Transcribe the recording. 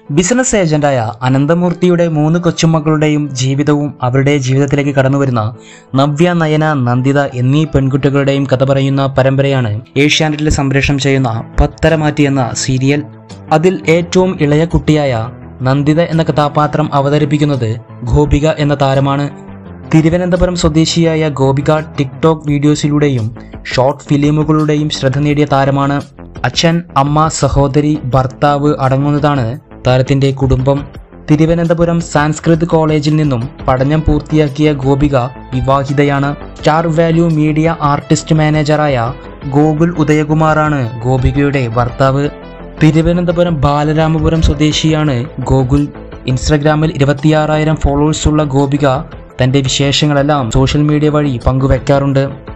business ഏജന്റായ അനന്തമൂർത്തിയുടെ മൂന്ന് കൊച്ചുമക്കളുടെയും ജീവിതവും അവരുടെ ജീവിതത്തിലേക്ക് കടന്നുവരുന്ന നവ്യ നയന നന്ദിത എന്നീ പെൺകുട്ടികളുടെയും കഥ പറയുന്ന പരമ്പരയാണ് ഏഷ്യാനെറ്റിൽ സംപ്രേഷണം ചെയ്യുന്ന പത്തരമാറ്റി എന്ന സീരിയൽ അതിൽ ഏറ്റവും ഇളയ കുട്ടിയായ നന്ദിത എന്ന കഥാപാത്രം അവതരിപ്പിക്കുന്നത് ഗോപിക എന്ന താരമാണ് തിരുവനന്തപുരം സ്വദേശിയായ ഗോപിക ടിക്ടോക്ക് വീഡിയോസിലൂടെയും ഷോർട്ട് ഫിലിമുകളുടെയും ശ്രദ്ധ നേടിയ താരമാണ് അച്ഛൻ അമ്മ സഹോദരി ഭർത്താവ് അടങ്ങുന്നതാണ് താരത്തിന്റെ കുടുംബം തിരുവനന്തപുരം സാൻസ്കൃത് കോളേജിൽ നിന്നും പഠനം പൂർത്തിയാക്കിയ ഗോപിക വിവാഹിതയാണ് സ്റ്റാർ വാല്യൂ മീഡിയ ആർട്ടിസ്റ്റ് മാനേജറായ ഗോകുൽ ഉദയകുമാറാണ് ഗോപികയുടെ ഭർത്താവ് തിരുവനന്തപുരം ബാലരാമപുരം സ്വദേശിയാണ് ഗോകുൽ ഇൻസ്റ്റഗ്രാമിൽ ഇരുപത്തിയാറായിരം ഫോളോവേഴ്സുള്ള ഗോപിക തന്റെ വിശേഷങ്ങളെല്ലാം സോഷ്യൽ മീഡിയ വഴി പങ്കുവെക്കാറുണ്ട്